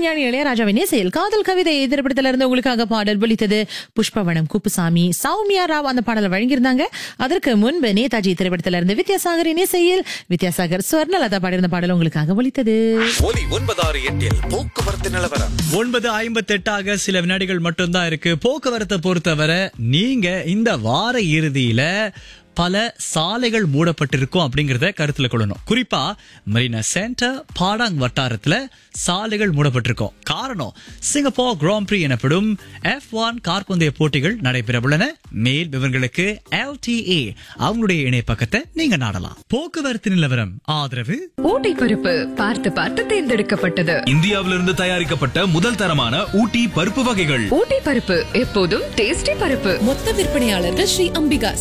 இசைஞானி இளையராஜாவின் இசையில் காதல் கவிதை திரைப்படத்துல இருந்து உங்களுக்காக பாடல் ஒலித்தது புஷ்பவனம் குப்புசாமி சௌமியா ராவ் அந்த பாடலை வழங்கியிருந்தாங்க அதற்கு முன்பு நேதாஜி திரைப்படத்துல இருந்து வித்யாசாகரின் இசையில் வித்யாசாகர் ஸ்வர்ணலதா பாடியிருந்த பாடல் உங்களுக்காக ஒலித்தது ஒலி ஒன்பதாறு எட்டில் போக்குவரத்து நிலவரம் ஒன்பது ஐம்பத்தி எட்டாக சில வினாடிகள் மட்டும்தான் இருக்கு போக்குவரத்தை பொறுத்தவரை நீங்க இந்த வார இறுதியில பல சாலைகள் மூடப்பட்டிருக்கும் அப்படிங்கறத கருத்துல கொள்ளணும் குறிப்பா மெரினா சென்டர் பாடாங் வட்டாரத்துல சாலைகள் மூடப்பட்டிருக்கும் காரணம் சிங்கப்பூர் கிராண்ட் பிரீ எனப்படும் எஃப் ஒன் கார்பந்தய போட்டிகள் நடைபெற உள்ளன மேல் விவரங்களுக்கு LTA அவங்களுடைய இணைய பக்கத்தை நீங்க நாடலாம் போக்குவரத்து நிலவரம் ஆதரவு ஊட்டி பருப்பு பார்த்து பார்த்து தேர்ந்தெடுக்கப்பட்டது இந்தியாவிலிருந்து தயாரிக்கப்பட்ட முதல் தரமான ஊட்டி பருப்பு வகைகள் ஊட்டி பருப்பு எப்போதும் டேஸ்டி பருப்பு மொத்த விற்பனையாளர்கள் ஸ்ரீ அம்பிகாஸ்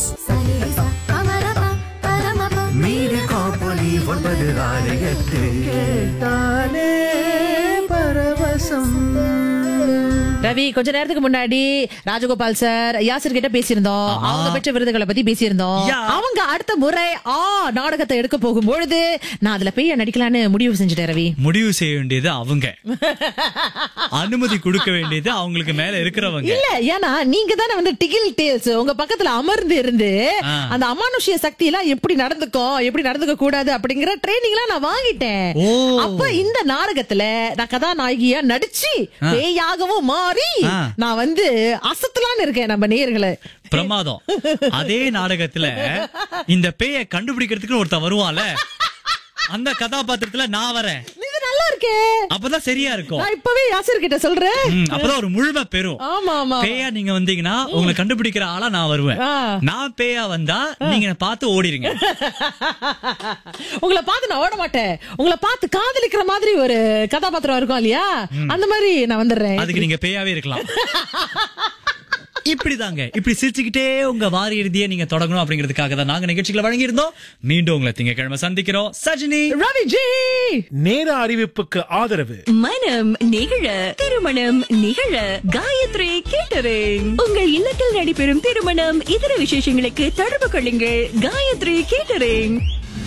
மீது காப்பொலி ஒன்பது ஆறு எட்டு கேட்டாலே பரவசம் ரவி கொஞ்ச நேரத்துக்கு முன்னாடி ராஜகோபால் சார் யாசர் கிட்ட பேசியிருந்தோம் அவங்க பெற்ற விருதுகளை பத்தி பேசியிருந்தோம் யா. அவங்க அடுத்த முறை ஆ நாடகத்தை எடுக்க போகும் பொழுது நான் அதுல போய் நடிக்கலான்னு முடிவு செஞ்சுட்டேன் ரவி முடிவு செய்ய வேண்டியது அவங்க அனுமதி கொடுக்க வேண்டியது அவங்களுக்கு மேல இருக்கிறவங்க இல்ல ஏன்னா நீங்க தானே வந்து டிகில் டேல்ஸ் உங்க பக்கத்துல அமர்ந்து இருந்து ஆ. அந்த அமானுஷ்ய சக்தி எல்லாம் எப்படி நடந்துக்கும் எப்படி நடந்துக்க கூடாது அப்படிங்கிற ட்ரைனிங் எல்லாம் நான் வாங்கிட்டேன் ஓ. அப்ப இந்த நாடகத்துல நான் கதாநாயகியா நடிச்சு பேயாகவும் மாறி ஆ. நான் வந்து அசத்தலான்னு இருக்கேன் நம்ம நேயர்களை பிரமாதம் அதே நாடகத்துல இந்த பேய கண்டுபிடிக்கிறதுக்கு ஒருத்தன் வருவான்ல அந்த கதாபாத்திரத்துல நான் வரேன் இது நல்லா இருக்கே அப்பதான் சரியா இருக்கும் நான் இப்பவே யாசர் கிட்ட சொல்றேன் ம், அப்பதான் ஒரு முழுமை பெறும் ஆமா ஆமா பேயா நீங்க வந்தீங்கன்னா உங்களை கண்டுபிடிக்கிற ஆளா நான் வருவேன் ஆ. நான் பேயா வந்தா நீங்க என்னை பார்த்து ஓடிடுங்க உங்களை பார்த்து நான் ஓட மாட்டேன் உங்களை பார்த்து காதலிக்கிற மாதிரி ஒரு கதாபாத்திரம் இருக்கும் இல்லையா அந்த மாதிரி நான் வந்துடுறேன் அதுக்கு நீங்க பேயாவே இருக்கலாம் இப்படிதாங்க இப்படி சிரிச்சுக்கிட்டே உங்க வார இறுதியை நீங்க தொடங்கணும் அப்படிங்கிறதுக்காக தான் நாங்க நிகழ்ச்சிகளை வழங்கியிருந்தோம் மீண்டும் உங்களை திங்கக்கிழமை சந்திக்கிறோம் சஜினி ரவி ஜி நேர அறிவிப்புக்கு ஆதரவு மனம் நிகழ திருமணம் நிகழ காயத்ரி கேட்டரிங் உங்கள் இல்லத்தில் நடைபெறும் திருமணம் இதர விசேஷங்களுக்கு தொடர்பு கொள்ளுங்கள் காயத்ரி கேட்டரிங்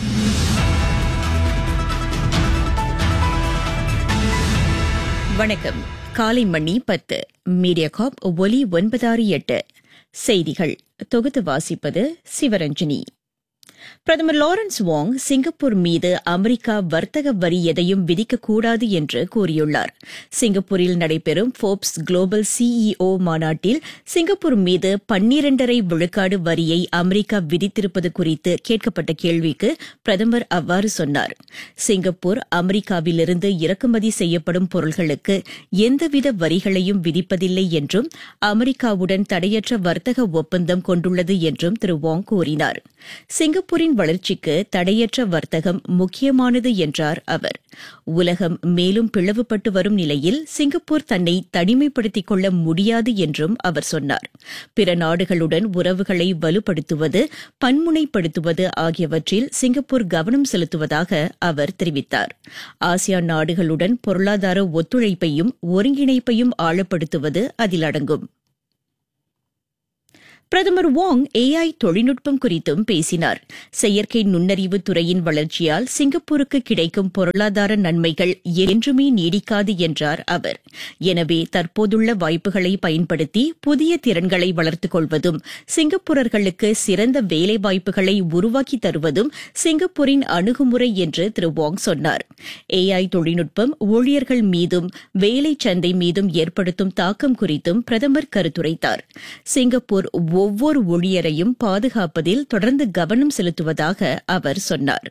வணக்கம் காலை மணி பத்து மீடியா காப் ஒலி ஒன்பதாறு எட்டு செய்திகள் தொகுத்து வாசிப்பது சிவரஞ்சனி பிரதமர் லாரன்ஸ் வாங் சிங்கப்பூர் மீது அமெரிக்கா வர்த்தக வரி எதையும் விதிக்கக்கூடாது என்று கூறியுள்ளார் சிங்கப்பூரில் நடைபெறும் ஃபோர்ப்ஸ் குளோபல் சிஇஓ மாநாட்டில் சிங்கப்பூர் மீது பன்னிரண்டரை விழுக்காடு வரியை அமெரிக்கா விதித்திருப்பது குறித்து கேட்கப்பட்ட கேள்விக்கு பிரதமர் அவ்வாறு சொன்னார் சிங்கப்பூர் அமெரிக்காவிலிருந்து இறக்குமதி செய்யப்படும் பொருள்களுக்கு எந்தவித வரிகளையும் விதிப்பதில்லை என்றும் அமெரிக்காவுடன் தடையற்ற வர்த்தக ஒப்பந்தம் கொண்டுள்ளது என்றும் திரு வாங் கூறினார் சிங்கப்பூரின் வளர்ச்சிக்கு தடையற்ற வர்த்தகம் முக்கியமானது என்றார் அவர் உலகம் மேலும் பிளவுபட்டு வரும் நிலையில் சிங்கப்பூர் தன்னை தனிமைப்படுத்திக் கொள்ள முடியாது என்றும் அவர் சொன்னார் பிற நாடுகளுடன் உறவுகளை வலுப்படுத்துவது பன்முனைப்படுத்துவது ஆகியவற்றில் சிங்கப்பூர் கவனம் செலுத்துவதாக அவர் தெரிவித்தார் ஆசியான் நாடுகளுடன் பொருளாதார ஒத்துழைப்பையும் ஒருங்கிணைப்பையும் ஆழப்படுத்துவது அதில் அடங்கும் பிரதமர் வாங் ஏஐ தொழில்நுட்பம் குறித்தும் பேசினார் செயற்கை நுண்ணறிவு துறையின் வளர்ச்சியால் சிங்கப்பூருக்கு கிடைக்கும் பொருளாதார நன்மைகள் என்றுமே நீடிக்காது என்றார் அவர் எனவே தற்போதுள்ள வாய்ப்புகளை பயன்படுத்தி புதிய திறன்களை வளர்த்துக் கொள்வதும் சிங்கப்பூரர்களுக்கு சிறந்த வேலைவாய்ப்புகளை உருவாக்கி தருவதும் சிங்கப்பூரின் அணுகுமுறை என்று திரு வாங் சொன்னார் ஏஐ தொழில்நுட்பம் ஊழியர்கள் மீதும் வேலை சந்தை மீதும் ஏற்படுத்தும் தாக்கம் குறித்தும் பிரதமர் கருத்துரைத்தார் சிங்கப்பூர் ஒவ்வொரு ஊழியரையும் பாதுகாப்பதில் தொடர்ந்து கவனம் செலுத்துவதாக அவர் சொன்னார்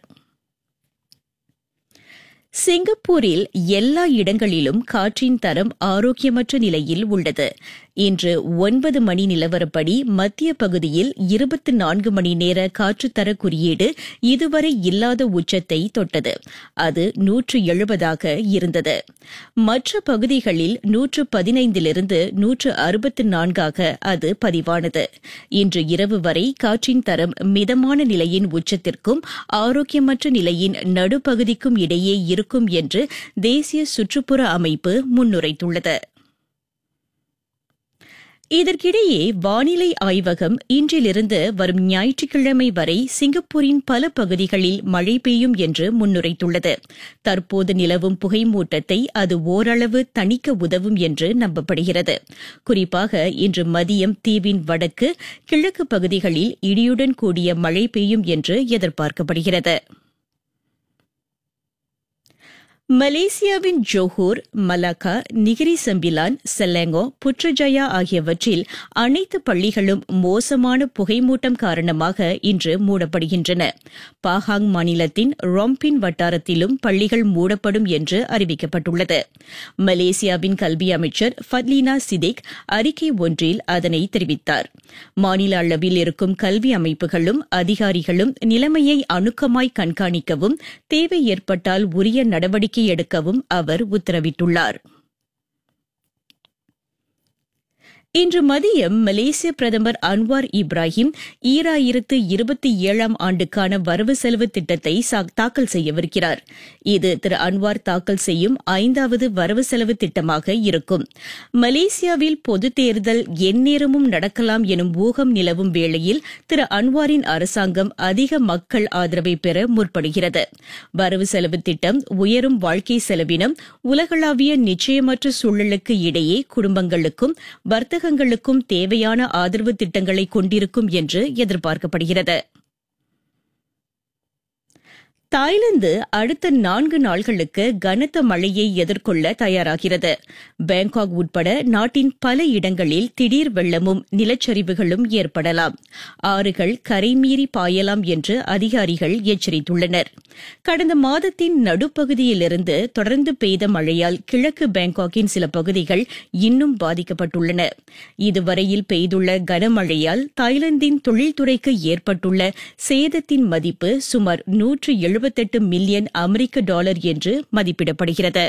சிங்கப்பூரில் எல்லா இடங்களிலும் காற்றின் தரம் ஆரோக்கியமற்ற நிலையில் உள்ளது இன்று ஒன்பது மணி நிலவரப்படி மத்திய பகுதியில் இருபத்தி நான்கு மணி நேர காற்றுத்தர குறியீடு இதுவரை இல்லாத உச்சத்தை தொட்டது அது நூற்று எழுபதாக இருந்தது மற்ற பகுதிகளில் நூற்று பதினைந்திலிருந்து நூற்று அறுபத்து நான்காக அது பதிவானது இன்று இரவு வரை காற்றின் தரம் மிதமான நிலையின் உச்சத்திற்கும் ஆரோக்கியமற்ற நிலையின் நடுப்பகுதிக்கும் இடையே இருக்கும் என்று தேசிய சுற்றுப்புற அமைப்பு முன்னுரைத்துள்ளது இதற்கிடையே வானிலை ஆய்வகம் இன்றிலிருந்து வரும் ஞாயிற்றுக்கிழமை வரை சிங்கப்பூரின் பல பகுதிகளில் மழை பெய்யும் என்று முன்னுரைத்துள்ளது தற்போது நிலவும் புகைமூட்டத்தை அது ஓரளவு தணிக்க உதவும் என்று நம்பப்படுகிறது குறிப்பாக இன்று மதியம் தீவின் வடக்கு கிழக்கு பகுதிகளில் இடியுடன் கூடிய மழை பெய்யும் என்று எதிர்பார்க்கப்படுகிறது மலேசியாவின் Johor Malacca Negeri Sembilan Selangor Putrajaya ஆகியவற்றில் அனைத்து பள்ளிகளும் மோசமான புகைமூட்டம் காரணமாக இன்று மூடப்படுகின்றன பாஹாங் மாநிலத்தின் ரொம்பின் வட்டாரத்திலும் பள்ளிகள் மூடப்படும் என்று அறிவிக்கப்பட்டுள்ளது மலேசியாவின் கல்வி அமைச்சர் ஃபட்லீனா சிதிக் அறிக்கை ஒன்றில் அதனை தெரிவித்தார் மாநில அளவில் இருக்கும் கல்வி அமைப்புகளும் அதிகாரிகளும் நிலைமையை அணுக்கமாய் கண்காணிக்கவும் தேவை ஏற்பட்டால் உரிய நடவடிக்கை எடுக்கவும் அவர் உத்தரவிட்டுள்ளார் இன்று மதியம் மலேசிய பிரதமர் அன்வார் இப்ராஹிம் ஈராயிரத்து இருபத்தி ஏழாம் ஆண்டுக்கான வரவு செலவு திட்டத்தை தாக்கல் செய்யவிருக்கிறார் இது திரு அன்வார் தாக்கல் செய்யும் ஐந்தாவது வரவு செலவு திட்டமாக இருக்கும் மலேசியாவில் பொது தேர்தல் எந்நேரமும் நடக்கலாம் எனும் ஊகம் நிலவும் வேளையில் திரு அன்வாரின் அரசாங்கம் அதிக மக்கள் ஆதரவை பெற முற்படுகிறது வரவு செலவு திட்டம் உயரும் வாழ்க்கை செலவினம் உலகளாவிய நிச்சயமற்ற சூழலுக்கு இடையே குடும்பங்களுக்கும் வர்த்தக வர்த்தகங்களுக்கும் தேவையான ஆதரவு திட்டங்களை கொண்டிருக்கும் என்று எதிர்பார்க்கப்படுகிறது தாய்லாந்து அடுத்த நான்கு நாள்களுக்கு கனத்த மழையை எதிர்கொள்ள தயாராகிறது பாங்காக் உட்பட நாட்டின் பல இடங்களில் திடீர் வெள்ளமும் நிலச்சரிவுகளும் ஏற்படலாம் ஆறுகள் கரைமீறி பாயலாம் என்று அதிகாரிகள் எச்சரித்துள்ளனர் கடந்த மாதத்தின் நடுப்பகுதியிலிருந்து தொடர்ந்து பெய்த மழையால் கிழக்கு பாங்காக்கின் சில பகுதிகள் இன்னும் பாதிக்கப்பட்டுள்ளன இதுவரையில் பெய்துள்ள கனமழையால் தாய்லாந்தின் தொழில்துறைக்கு ஏற்பட்டுள்ள சேதத்தின் மதிப்பு சுமார் நூற்று எழுபத்தெட்டு மில்லியன் அமெரிக்க டாலர் என்று மதிப்பிடப்படுகிறது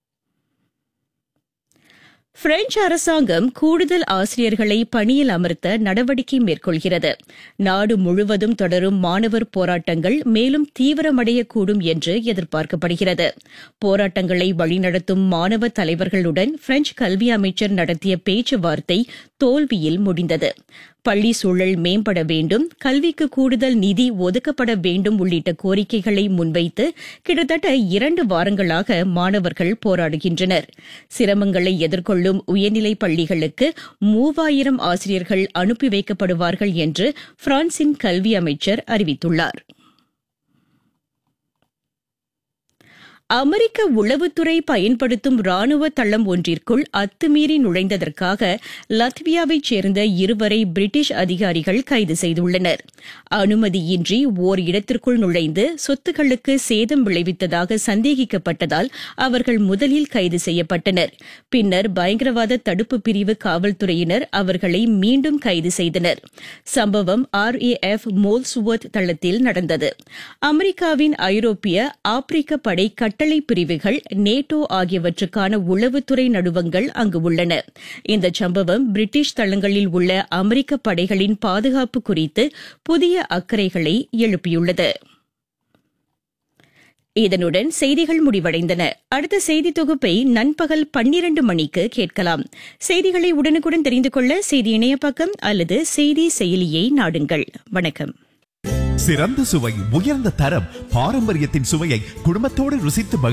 பிரெஞ்சு அரசாங்கம் கூடுதல் ஆசிரியர்களை பணியில் அமர்த்த நடவடிக்கை மேற்கொள்கிறது நாடு முழுவதும் தொடரும் மாணவர் போராட்டங்கள் மேலும் தீவிரமடையக்கூடும் என்று எதிர்பார்க்கப்படுகிறது போராட்டங்களை வழிநடத்தும் மாணவ தலைவர்களுடன் பிரெஞ்சு கல்வி அமைச்சர் நடத்திய பேச்சுவார்த்தை தோல்வியில் முடிந்தது பள்ளி சூழல் மேம்பட வேண்டும் கல்விக்கு கூடுதல் நிதி ஒதுக்கப்பட வேண்டும் உள்ளிட்ட கோரிக்கைகளை முன்வைத்து கிட்டத்தட்ட இரண்டு வாரங்களாக மாணவர்கள் போராடுகின்றனர் சிரமங்களை எதிர்கொள்ளும் உயர்நிலைப் பள்ளிகளுக்கு மூவாயிரம் ஆசிரியர்கள் அனுப்பி வைக்கப்படுவார்கள் என்று பிரான்சின் கல்வி அமைச்சர் அறிவித்துள்ளார் அமெரிக்க உளவுத்துறை பயன்படுத்தும் ராணுவ தளம் ஒன்றிற்குள் அத்துமீறி நுழைந்ததற்காக லத்வியாவைச் சேர்ந்த இருவரை பிரிட்டிஷ் அதிகாரிகள் கைது செய்துள்ளனர் அனுமதியின்றி ஓர் இடத்திற்குள் நுழைந்து சொத்துக்களுக்கு சேதம் விளைவித்ததாக சந்தேகிக்கப்பட்டதால் அவர்கள் முதலில் கைது செய்யப்பட்டனர் பின்னர் பயங்கரவாத தடுப்பு பிரிவு காவல்துறையினர் அவர்களை மீண்டும் கைது செய்தனர் சம்பவம் ஆர்ஏஎஃப் மோல்சுவர்த் தளத்தில் நடந்தது அமெரிக்காவின் ஐரோப்பிய ஆப்பிரிக்க படை கட்டளை பிரிவுகள் நேட்டோ ஆகியவற்றுக்கான உளவுத்துறை நடுவங்கள் அங்கு உள்ளன இந்த சம்பவம் பிரிட்டிஷ் தளங்களில் உள்ள அமெரிக்க படைகளின் பாதுகாப்பு குறித்து புதிய அக்கறைகளை எழுப்பியுள்ளது இதனுடன் செய்திகள் முடிவடைந்தன அடுத்த செய்தி தொகுப்பை நண்பகல் பன்னிரண்டு மணிக்கு கேட்கலாம் செய்திகளை உடனுக்குடன் தெரிந்து கொள்ள செய்தி இணையப்பக்கம் அல்லது செய்தி செயலியை நாடுங்கள் வணக்கம் சிறந்த சுவை உயர்ந்த தரம் பாரம்பரியத்தின் சுவையை குடும்பத்தோடு ருசித்து